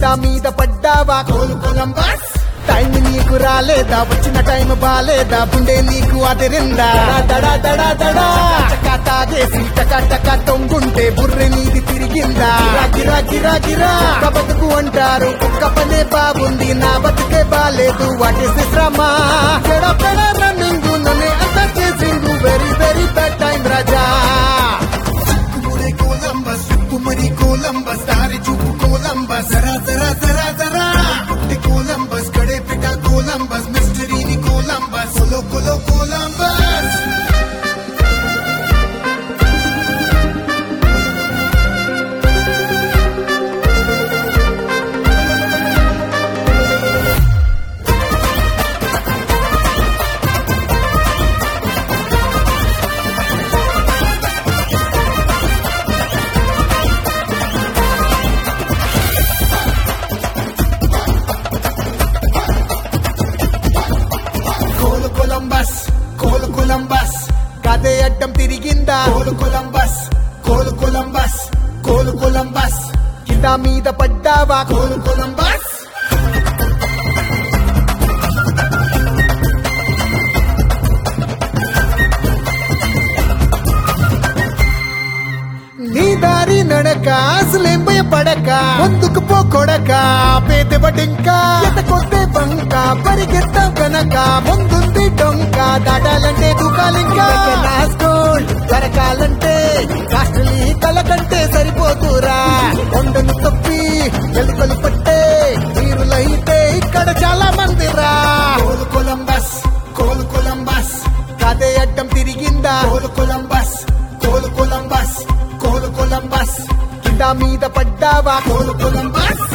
మీద పడ్డావా కోలు కొలంబస్ టైం నీకు రాలేదా వచ్చిన టైం బాలేదా గుండె నీకు అదిరిందా దడా దడా దడా చకా తాగేసి టకా టకా తొంగుంటే బుర్రె నీది తిరిగిందా గిరా గిరా గిరా ఒక్క బతుకు అంటారు ఒక్క పనే బాగుంది నా బతుకే బాలేదు వాట్ ఇస్ దిస్ డ్రామా పెడ పెడ రన్నింగ్ నన్నే అంత చేసింగు వెరీ వెరీ బ్యాడ్ టైం రాజా Kumure Columbus, Kumari Columbus, Dari Chuku Columbus, Zara Zara Zara Zara. The Columbus, Kade Pita Columbus, Mystery ni Columbus, Colo Colo Columbus. Colo Columbus, Colo Columbus, కదే అడ్డం తిరిగిందా Colo Columbus, Colo Columbus, Colo Columbus, కింద మీద పడ్డావా Colo Columbus. నీ దారి నడక అసలేం భయపడక ముందుకు పో కొడక పేదవడింకా ఎత కొద్దే బంక పరిగెత్త కనుక ముందుంది డొంక దాటాలంటే దూకాలింకా స్కూల్ దొరకాలంటే కాస్ట్లీ కలకంటే సరిపోతురా కొండను తప్పి వెలుకలు పట్టే వీరులైతే ఇక్కడ చాలా మంది రా Colo Columbus, Colo Columbus, కదే అడ్డం తిరిగిందా Colo Columbus, Colo Columbus, Colo Columbus, కింద మీద పడ్డావా Colo Columbus.